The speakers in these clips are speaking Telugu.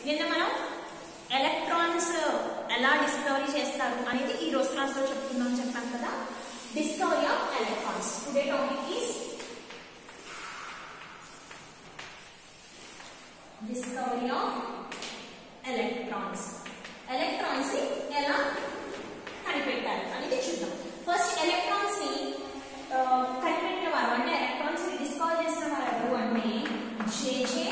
నిన్న మనం ఎలక్ట్రాన్స్ ఎలా డిస్కవరీ చేస్తారు అనేది ఈ రోజు క్లాస్ లో చెప్తున్నాం చెప్పాను కదా discovery of electrons today topic is discovery of electrons electrons ని ఎలా కనిపెట్టారు అనేది చూద్దాం ఫస్ట్ ఎలక్ట్రాన్స్ ని ఆ, కనిపెట్టిన వారు అంటే ఎలక్ట్రాన్స్ ని డిస్కవర్ చేసిన వారు ఎవరు అంటే JJ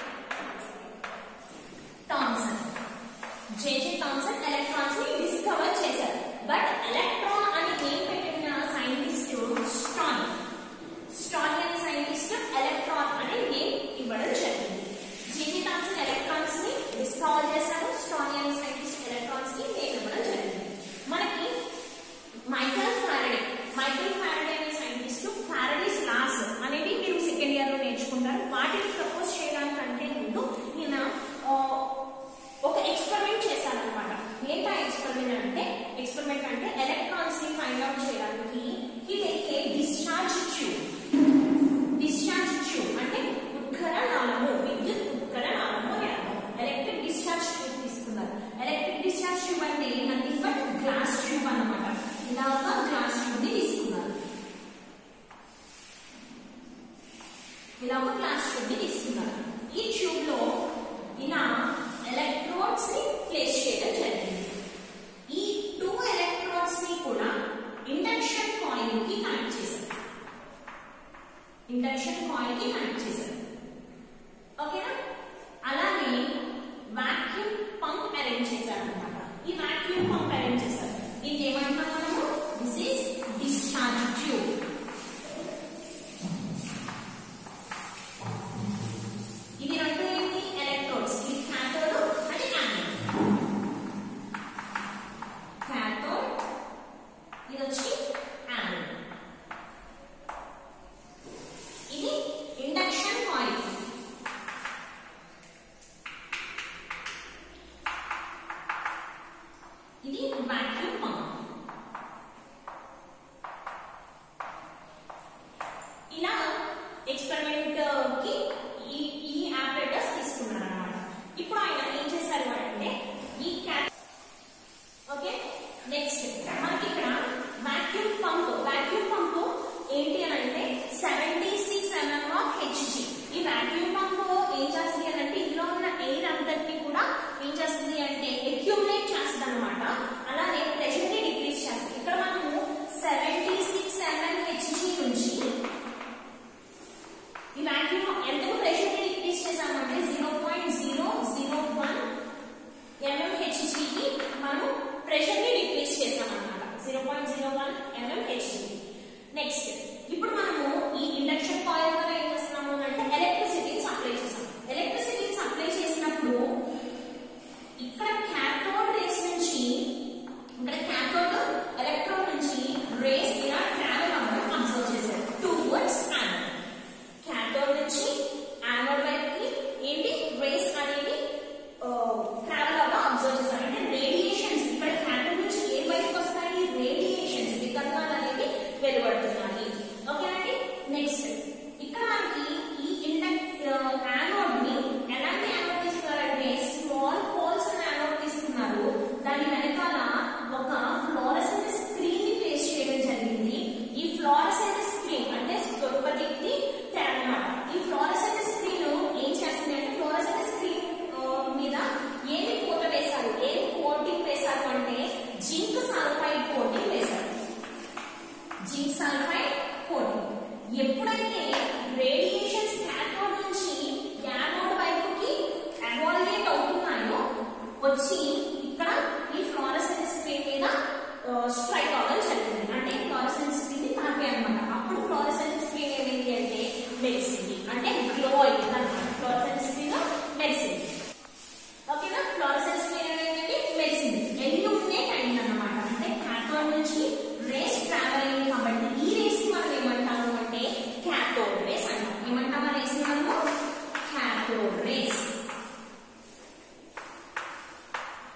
Thomson JJ Thomson electrons ని డిస్కవర్ చేశారు బట్ ఎలక్ట్రాన్ అని నేమ్ పెట్టిన సైంటిస్ట్ స్టాన్ స్టాన్ అనే సైంటిస్ట్ ఎలక్ట్రాన్ అనే నేమ్ ఇవ్వడం జరిగింది జేజే థామ్సన్ ఎలక్ట్రాన్స్ ని డిస్కవర్ చేశారు స్టాన్ అనే సైంటిస్ట్ ఎలక్ట్రాన్స్ ని నేమ్ ఇవ్వడం జరిగింది మనకి మైకల్ ఫారడే మైకల్ ఫారడే అనే సైంటిస్ట్ ఫారడేస్ లాస్ అనేది మీరు సెకండ్ ఇయర్ లో నేర్చుకుంటారు వాటిని ప్రపోజ్ చేయడానికంటే ముందు ఈయన ఆ, ఒక ఎక్స్పెరిమెంట్ చేశారనమాట ఏంటా ఎక్స్పెరిమెంట్ అంటే ఎక్స్పెరిమెంట్ అంటే ఎలక్ట్రాన్స్ ని ఫైండ్ అవుట్ చేయడానికి ఇది డిశ్చార్జ్ ట్యూబ్ డిశ్చార్జ్ ట్యూబ్ అంటే ఉద్గర నాళము విద్యుత్ ఉద్గర నాళము అని అర్థం ఎలక్ట్రిక్ డిశ్చార్జ్ ట్యూబ్ తీసుకున్నారు ఎలక్ట్రిక్ డిశ్చార్జ్ ట్యూబ్ అంటే నథింగ్ బట్ గ్లాస్ ట్యూబ్ అన్నమాట ఇలా ఒక గ్లాస్ ట్యూబ్ ని తీసుకున్నారు ఇలా ఒక గ్లాస్ ట్యూబ్ ని తీసుకున్నారు ఈ ట్యూబ్ లో ఇలా ఎలక్ట్రోడ్స్ ని ప్లేస్ చేయడం జరిగింది ఈ టూ ఎలక్ట్రోడ్స్ ని కూడా ఇండక్షన్ కాయిల్ కి కనెక్ట్ చేశారు ఇండక్షన్ కాయిల్ కి కనెక్ట్ చేశారు ఓకేనా అలానే వాక్యూమ్ పంప్ అరేంజ్ చేశారన్నమాట ఈ వాక్యూమ్ పంప్ అరేంజ్ చేశారు దీనికి ఏమంటాం మనము దిస్ ఈస్ డిశ్చార్జ్ ట్యూబ్ ఇది రెండు ఏంటి ఎలక్ట్రోడ్స్ ఇది క్యాథోడ్ అది యానోడ్ క్యాథోడ్ ఇది వచ్చి యానోడ్ ఇది ఇండక్షన్ కాయిల్ ఇది వాక్యూమ్ పంప్ ఇలా ఎక్స్పెరిమెంట్ కి ఈ ఈ ఆపరేటర్స్ తీసుకున్నారు అన్నమాట ఇప్పుడు ఆయన ఏం చేశారు అంటే ఈ క్యాట్ ఓకే నెక్స్ట్ మనకి ఇక్కడ వాక్యూమ్ పంప్ వాక్యూమ్ పంప్ ఏంటి అని అంటే seventy six mm of Hg ఈ వాక్యూమ్ పంప్ ఏం చేస్తుంది అని అంటే ఇందులో ఉన్న ఎయిర్ అంతటిని కూడా ఏం చేస్తుంది అంటే అక్యూములేట్ చేస్తుంది అనమాట అలానే ప్రెషర్ ని డిక్రీజ్ చేస్తుంది ఇక్కడ మనము సెవెంటీ సిక్స్ ఎంఎం హెచ్జి నుంచి ఈ వాక్యూమ్ ఎంతకు ప్రెషర్ ని డిక్రీజ్ చేసామంటే zero point zero zero one ఎంఎంహెచ్జికి మనం ప్రెషర్ ని డిక్రీజ్ చేసాం అన్నమాట zero point zero one mm Hg next ఇప్పుడు మనము ఈ ఇండక్షన్ కాయిల్ ద్వారా ఏం చేస్తున్నాము అంటే ఎలక్ట్రిసిటీని సప్లై చేస్తాం ఎలక్ట్రిసిటీని సప్లై చేసినప్పుడు ఇక్కడ క్యాథోడ్ రేస్ నుంచి ఇక్కడ క్యాథోడ్ ఎలక్ట్రాన్ నుంచి రేస్ ఇలా ట్రావెల్ అవ్వడం అబ్జర్వ్ చేశారు టువర్డ్స్ యానోడ్ క్యాథోడ్ నుంచి యానోడ్ వైపుకి ఏంటి రేస్ అనేది ట్రావెల్ అవ్వ అబ్జర్వ్ చేశారు అంటే రేడియేషన్స్ ఇక్కడ క్యాథోడ్ నుంచి ఏ వైపుకి వస్తాయి రేడియేషన్స్ వికర్ణాలు అనేవి వెలువడుతున్నాయి ఓకేనండి నెక్స్ట్ ఇక్కడ మనకి ఈ ఇండక్ట్ యానోడ్ ని ఎలాంటి యానోడ్ తీసుకున్నారంటే స్మాల్ హోల్స్ యానోడ్ తీసుకున్నారు దాని వెనకాల ఒక ఫ్లోరసెంట్ స్క్రీన్ ని ప్లేస్ చేయడం జరిగింది ఈ ఫ్లోరసెంట్ స్క్రీన్ అంటే స్వరూపదిక్తి అన్నమాట ఈ ఫ్లోరసెంట్ స్క్రీన్ ఏం చేస్తుంది అంటే ఫ్లోరసెంట్ స్క్రీన్ మీద ఏమి కోట వేశారు ఏమి కోటింగ్ వేశారు అంటే జింక్ సల్ఫైడ్ కోటింగ్ వేశారు జింక్ సల్ఫైడ్ కోటింగ్ ఎప్పుడైతే రేడియేషన్స్ క్యాథోడ్ నుంచి యానోడ్ వైపుకి అవాల్యుయేట్ అవుతున్నాయో వచ్చి ఇక్కడ ఈ ఫ్లోరసెంట్ స్క్రీన్ మీద స్ట్రైక్ అవ్వడం జరిగింది అంటే ఫ్లోరసెంట్ స్క్రీన్ ని తాకే అనమాట అప్పుడు ఫ్లోరసెంట్ స్క్రీన్ ఏమైంది అంటే మెరిసింది అంటే గ్లో అయింది అనమాట ఫ్లోరసెంట్ స్క్రీన్ మెరిసింది ఓకేనా ఫ్లోరసెంట్ స్క్రీన్ అనేది మెరిసింది ఎల్యూమినేట్ అయింది అనమాట అంటే క్యాథోడ్ నుంచి రేస్ ట్రావెల్ అయింది కాబట్టి ఈ రేస్ ని మనం ఏమంటాము అంటే క్యాథోడ్ రేస్ అంటాం ఏమంటాం ఆ రేస్ ని మనము క్యాథోడ్ రేస్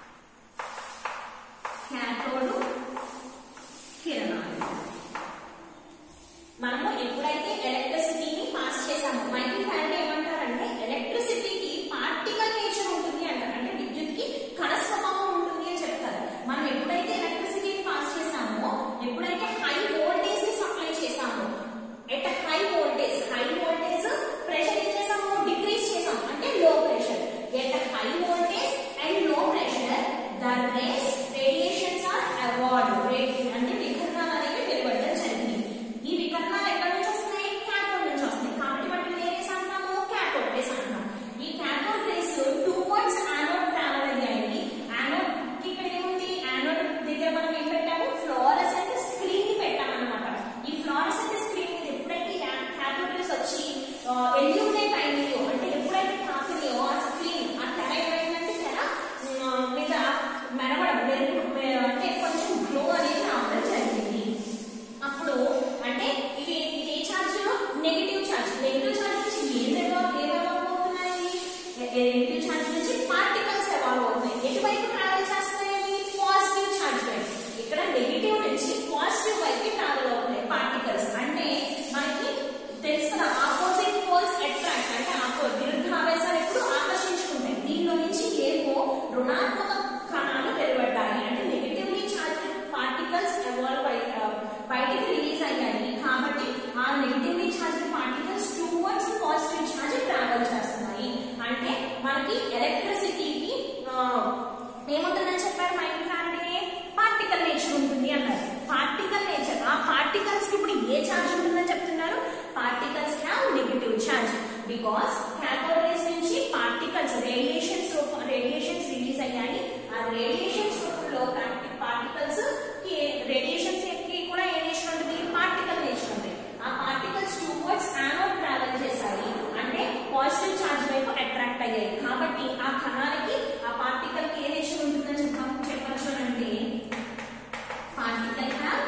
నెగిటివ్ నుంచి పాజిటివ్ వైపు ట్రావెల్ అవుతున్నాయి పార్టికల్స్ అంటే మనకి తెలుసు కదా ఆపోజిట్ పోల్స్ అట్రాక్ట్ అంటే ఆపో విరుద్ధావేశాలు ఎప్పుడు ఆకర్షించుకుంటాయి దీనిలో నుంచి ఏవో రుణాత్మక కణాలు వెలువడ్డాయి అంటే నెగిటివ్లీ చార్జ్ పార్టికల్స్ ఎవాల్వ్ బయటికి రిలీజ్ అయ్యాయి కాబట్టి ఆ negatively charge particles towards positive charge travel చేస్తున్నాయి అంటే మనకి ఎలక్ట్రిసిటీకి ఏముంటుందని చెప్పారు మైండ్ ఫ్యారడే పార్టికల్ నేచర్ ఉంటుంది అన్నారు పార్టికల్ నేచర్ ఆ పార్టికల్స్ కి ఇప్పుడు ఏ చార్జ్ ఉంటుందని చెప్తున్నారు particles have negative charge because cathode rays నుంచి పార్టికల్స్ రేడియేషన్స్ రేడియేషన్స్ రిలీజ్ అయ్యాయి ఆ రేడియేషన్స్ రూపంలో పార్టికల్స్ కి రేడియేషన్స్ కి కూడా ఏ నేచర్ ఉంటుంది పార్టికల్ నేచర్ ఉంది ఆ పార్టికల్స్ టువర్డ్స్ యానోడ్ ట్రావెల్ చేశాయి అంటే పాజిటివ్ చార్జ్ వైపు అట్రాక్ట్ అయ్యాయి కాబట్టి ఆ కణాలకి ఆ పార్టికల్ కి ఏ నేచర్ ఉంటుందని చెప్ప చెప్పచ్చు అంటే particle have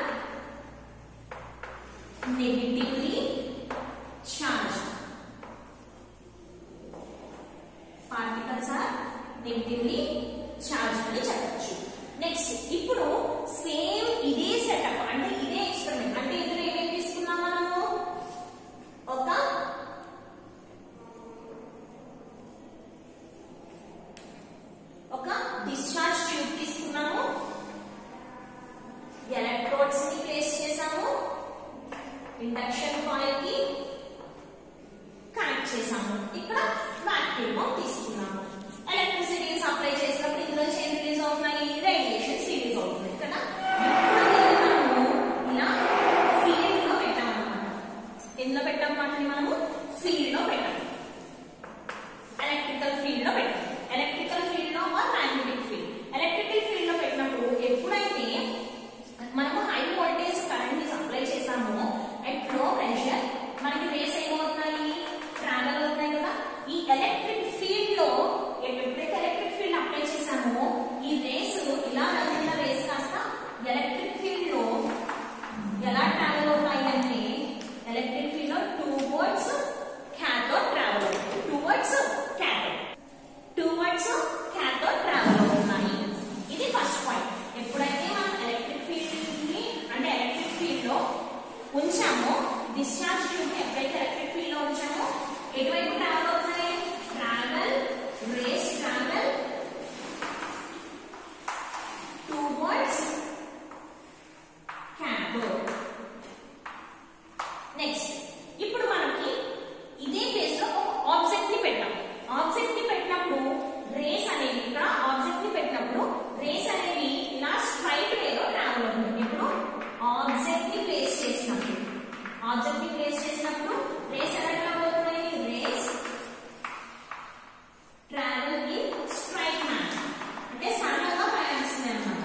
negatively charge particles are negatively charge అని చెప్పచ్చు నెక్స్ట్ ఇప్పుడు సేమ్ ఇదే సెటప్ అంటే ఇదే ఎక్స్పెరిమెంట్ అంటే ఇందులో ఏమేమి తీసుకున్నాం మనము ఒక ఒక డిశ్చార్జ్ ట్యూబ్ తీసుకున్నాము ఎలక్ట్రోడ్స్ ని ప్లేస్ చేసాము ఇండక్షన్ కాయిల్ కి కనెక్ట్ చేసాము ఇక్కడ వాక్యూమ్ తీసుకున్నాము ఎలక్ట్రిసిటీ సప్లై చేసినప్పుడు ఇందులో ఏం రిలీజ్ అవుతున్నాయి రేడియేషన్స్ రిలీజ్ అవుతున్నాయి కదా ఇప్పుడు దీన్ని మనము ఇలా ఫీల్డ్ లో పెట్టామన్నమాట ఎందులో పెట్టాం వాటిని మనము ఫీల్డ్ లో పెట్టాము ఎలక్ట్రికల్ ఫీల్డ్ లో పెట్టాం ఎలక్ట్రికల్ ఫీల్డ్ లో or magnetic field electrical field లో పెట్టినప్పుడు ఎప్పుడైతే మనము హై వోల్టేజ్ కరెంట్ ని సప్లై చేసామో అట్ లో ప్రెషర్ మనకి రేస్ ఏమవుతున్నాయి ట్రావెల్ అవుతున్నాయి కదా ఈ ఎలక్ట్రిక్ ఫీల్డ్ లో ఎప్పుడైతే ఎలక్ట్రిక్ ఫీల్డ్ అప్లై చేసామో ఈ రేస్ ఇలా వెళ్తున్న రేస్ కాస్త ఎలక్ట్రిక్ ఫీల్డ్ లో ఎలా ట్రావెల్ అవుతాయి అంటే ఎలక్ట్రిక్ ఫీల్డ్ లో టూ వర్డ్స్ క్యాథోడ్ ట్రావెల్ అవుతాయి towards cathode towards cathode travel అవుతున్నాయి ఇది ఫస్ట్ పాయింట్ ఎప్పుడైతే మనం ఎలక్ట్రిక్ ఫీల్డ్ ని అంటే ఎలక్ట్రిక్ ఫీల్డ్ లో ఉంచామో డిశ్చార్జ్ ట్యూబ్ ఎప్పుడైతే ఎలక్ట్రిక్ ఫీల్డ్ లో ఉంచామో ఎటువైపు ట్రావెల్ అవుతున్నాయి travel rays travel towards cathode next ఇప్పుడు మనకి ఇదే ప్లేస్ లో ఒక ఆబ్జెక్ట్ ని పెట్టాం ఆబ్జెక్ట్ ని పెట్టినప్పుడు రేస్ అనేవి ఇక్కడ ఆబ్జెక్ట్ ని పెట్టినప్పుడు రేస్ అనేవి ఇలా స్ట్రైట్ వేలో ట్రావెల్ అవుతుంది ఇప్పుడు ఆబ్జెక్ట్ ని ప్లేస్ చేసినప్పుడు ఆబ్జెక్ట్ ని ప్లేస్ చేసినప్పుడు రేస్ ఎలా ట్రావెల్ అవుతున్నాయి rays travel in straight man అంటే సరళంగా ప్రయాణిస్తుంది అన్నమాట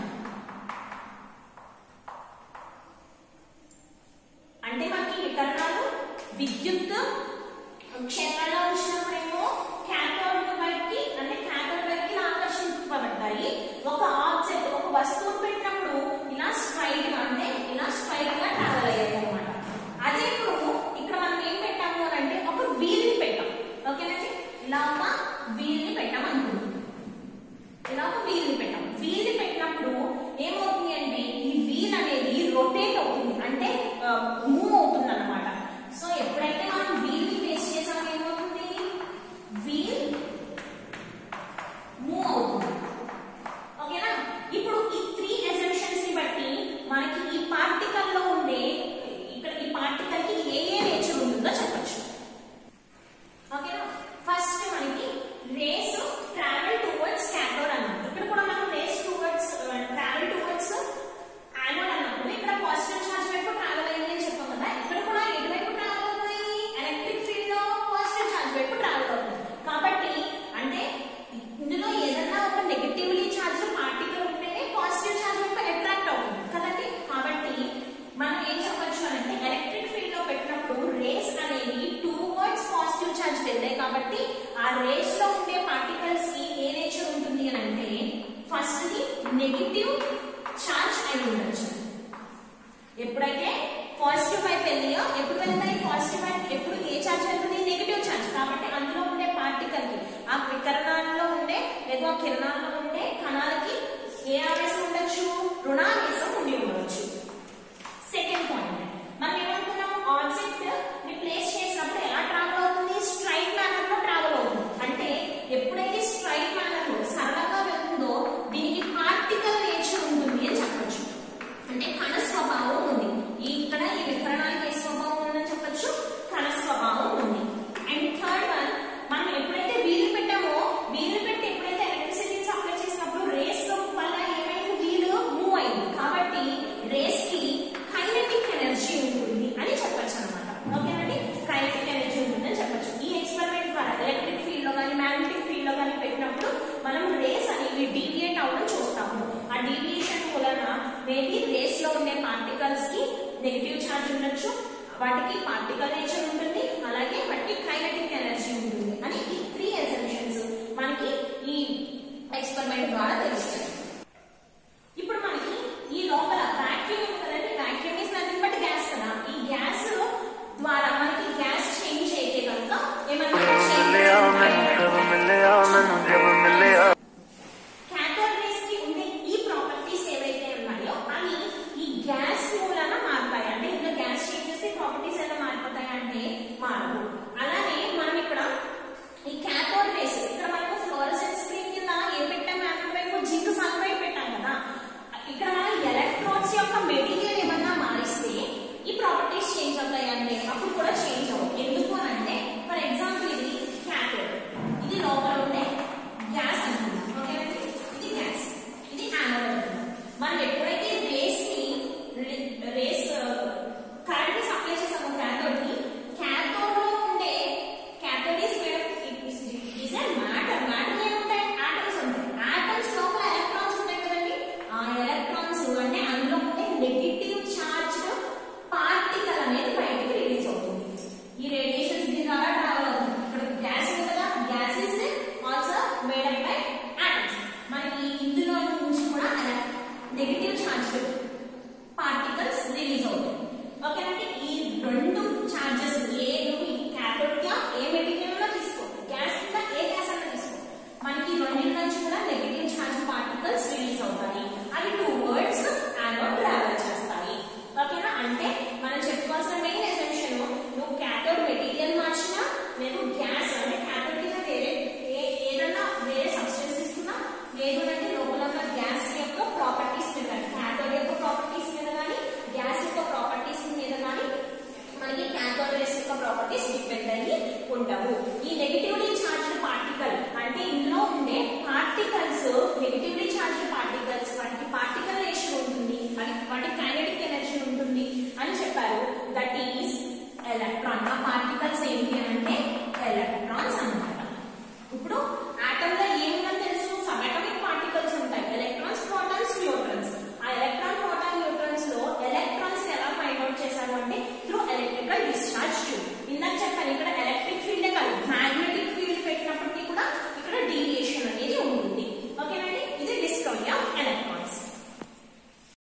అంటే మనకి వికరణాలు విద్యుత్ క్షేత్రంలో ఉంచినప్పుడేమో క్యాథోడ్ వైపుకి అంటే క్యాథోడ్ వైపుకి ఆకర్షింపబడతాయి ఒక ఆబ్జెక్ట్ ఒక వస్తువు పెట్టినప్పుడు ఇలా స్ట్రైట్ గా అంటే ఇలా స్ట్రైట్ గా ట్రావెల్ అయ్యాయి అనమాట అదే ఇప్పుడు ఇక్కడ మనం ఏం పెట్టాము అని అంటే ఒక వీల్ ని పెట్టాం ఓకేనండి ఇలా ఒక వీల్ ని పెట్టాం అనుకుంటున్నాం ఇలా ఒక వీల్ ని పెట్టాం వీల్ ని పెట్టినప్పుడు ఏమవుతుంది అంటే ఈ వీల్ అనేది రొటేట్ అవుతుంది అంటే మూవ్ అవుతుంది అన్నమాట సో ఎప్పుడైతే మనం వీల్ ని ప్లేస్ చేసామో ఏమవుతుంది వీల్ మూవ్ అవుతుంది ఓకేనా ఇప్పుడు ఈ త్రీ ఎజంప్షన్స్ ని బట్టి మనకి ఈ పార్టికల్ లో ఉండే ఇక్కడ ఈ పార్టికల్ కి ఏ ఏ నేచర్ ఉంటుందో చెప్పచ్చు ఓకేనా ఫస్ట్ మనకి రేస్ ట్రావెల్ టువర్డ్స్ క్యాథోడ్ అన్నాం ఇక్కడ కూడా మనం rays towards travel towards anode అన్నప్పుడు ఇక్కడ పాజిటివ్ చార్జ్ వైపు ట్రావెల్ అయింది అని చెప్పాం కదా ఇక్కడ కూడా ఎటువైపు ట్రావెల్ అవుతుంది ఎలక్ట్రిక్ ఫీల్డ్ లో పాజిటివ్ చార్జ్ వైపు ట్రావెల్ అవుతుంది కాబట్టి అంటే ఇందులో ఏదన్నా ఒక నెగటివ్లీ చార్జ్ పార్టికల్ ఉంటేనే పాజిటివ్ చార్జ్ వైపు అట్రాక్ట్ అవుతుంది కదండి కాబట్టి మనం ఏం చెప్పొచ్చు అంటే ఎలక్ట్రిక్ ఫీల్డ్ లో పెట్టినప్పుడు రేస్ అనేవి టూ వర్డ్స్ పాజిటివ్ చార్జ్ వెళ్ళాయి కాబట్టి ఆ రేస్ లో ఉండే పార్టికల్స్ కి ఏ నేచర్ ఉంటుంది అని అంటే ఫస్ట్ ది నెగిటివ్ చార్జ్ అయి ఉండొచ్చు ఎప్పుడైతే పాజిటివ్ వైపు వెళ్ళాయో ఎప్పుడు వెళ్తాయి పాజిటివ్ వైపు ఎప్పుడు ఏ చార్జ్ వెళ్తుంది నెగిటివ్ చార్జ్ కాబట్టి అందులో ఉండే పార్టికల్ కి ఆ వికరణాల్లో ఉండే లేదా ఆ కిరణాల్లో ఉండే కణాలకి ఏ ఆవేశం ఉండొచ్చు రుణావేశం ఉండి ఉండొచ్చు ఉండొచ్చు వాటికి పార్టికల్ నేచర్ ఉంటుంది అలాగే వాటికి కైనటిక్ ఎనర్జీ ఉంటుంది అని ఈ త్రీ ఎసెన్షియల్స్ మనకి ఈ ఎక్స్పెరిమెంట్ ద్వారా తెలుస్తాయి ఇప్పుడు మనకి ఈ లోపల వాక్యూమ్ ఉంది కదండి vacuum is nothing but gas కదా ఈ గ్యాస్ ద్వారా మనకి గ్యాస్ చేంజ్ అయితే కనుక ఏమన్నా క్యాథోడ్ రేస్ కి ఉండే ఈ ప్రాపర్టీస్ ఏవైతే ఉన్నాయో అవి ఈ గ్యాస్ మూలన మారుతాయి అంటే ఇందులో గ్యాస్ చేంజ్ చేస్తే ప్రాపర్టీస్ ఎలా మారిపోతాయి అంటే మారవు అలానే మనం ఇక్కడ ఈ క్యాథోడ్ రేస్ ఇక్కడ మనకు ఫ్లోరసెన్స్ స్క్రీన్ కింద ఏం పెట్టాం యానోడ్ వైపు జింక్ సల్ఫైడ్ పెట్టాం కదా ఇక్కడ మనం ఎలక్ట్రాన్స్ యొక్క మెటీరియల్ ఏమన్నా మారిస్తే ఈ ప్రాపర్టీస్ చేంజ్ అవుతాయి అంటే అప్పుడు కూడా చేంజ్ అవ్వవు ఎందుకు అని అంటే ఫర్ ఎగ్జాంపుల్ ఇది క్యాథోడ్ ఇది లోపల ఉండే గ్యాస్ అనుకుందాం ఓకేనండి ఇది గ్యాస్ ఇది యానోడ్ అనుకుందాం మనం ఎప్పుడైతే రేస్ ని రేస్ కరెంట్ ని సప్లై చేసామో క్యాథోడ్ కి క్యాథోడ్ లో ఉండే cathode is made is a matter matter ఏముంటాయి ఆటమ్స్ ఉంటాయి ఆటమ్స్ లోపల ఎలక్ట్రాన్స్ ఉంటాయి కదండి ఆ ఎలక్ట్రాన్స్ అంటే అందులో ఉండే నెగిటివ్ చార్జ్ పార్టికల్ అనేది బయటికి రిలీజ్ అవుతుంది ఈ రేడియేషన్స్ దీని ద్వారా ట్రావెల్ అవుతుంది ఇక్కడ గ్యాస్ ఉంది కదా gas is also made up by atoms మనకి ఇందులో నుంచి కూడా నెగిటివ్ చార్జ్ పార్టికల్స్ రిలీజ్ అవుతాయి ఓకేనండి ఈ రెండు చార్జెస్ ఏ నువ్వు ఈ క్యాథోడ్ గా ఏ మెటీరియల్ లో తీసుకో గ్యాస్ కింద ఏ గ్యాస్ అన్నా తీసుకో మనకి ఈ రెండింటి నుంచి కూడా నెగిటివ్ చార్జ్ పార్టికల్స్ రిలీజ్ అవుతాయి అవి టూ వర్డ్స్ యానోడ్ ట్రావెల్ చేస్తాయి ఓకేనా అంటే మనం చెప్పుకోవాల్సిన మెయిన్ ఎసెన్షియల్ నువ్వు క్యాథోడ్ మెటీరియల్ మార్చినా లేదు గ్యాస్ అంటే క్యాథోడ్ కింద వేరే ఏ- ఏదన్నా వేరే సబ్స్టెన్స్ తీసుకున్నా లేదు అంటే లోపల ఉన్న గ్యాస్ యొక్క ప్రాపర్టీస్ మీద కానీ క్యాథోడ్ యొక్క ప్రాపర్టీస్ మీద కానీ గ్యాస్ యొక్క ప్రాపర్టీస్ మీద కానీ మనకి క్యాథోడ్ రేస్ యొక్క ప్రాపర్టీస్ డిపెండ్ అయ్యి ఉండవు ఈ నెగిటివ్లీ చార్జ్డ్ పార్టికల్ అంటే ఇందులో ఉండే పార్టికల్స్ నెగిటివ్లీ చార్జ్డ్ పార్టికల్స్ వాటికి పార్టికల్ రేషియో ఉంటుంది వాటి వాటి కైనటిక్ ఎనర్జీ ఉంటుంది అని చెప్పారు దట్ ఈస్ ఎలక్ట్రాన్ ఆ పార్టికల్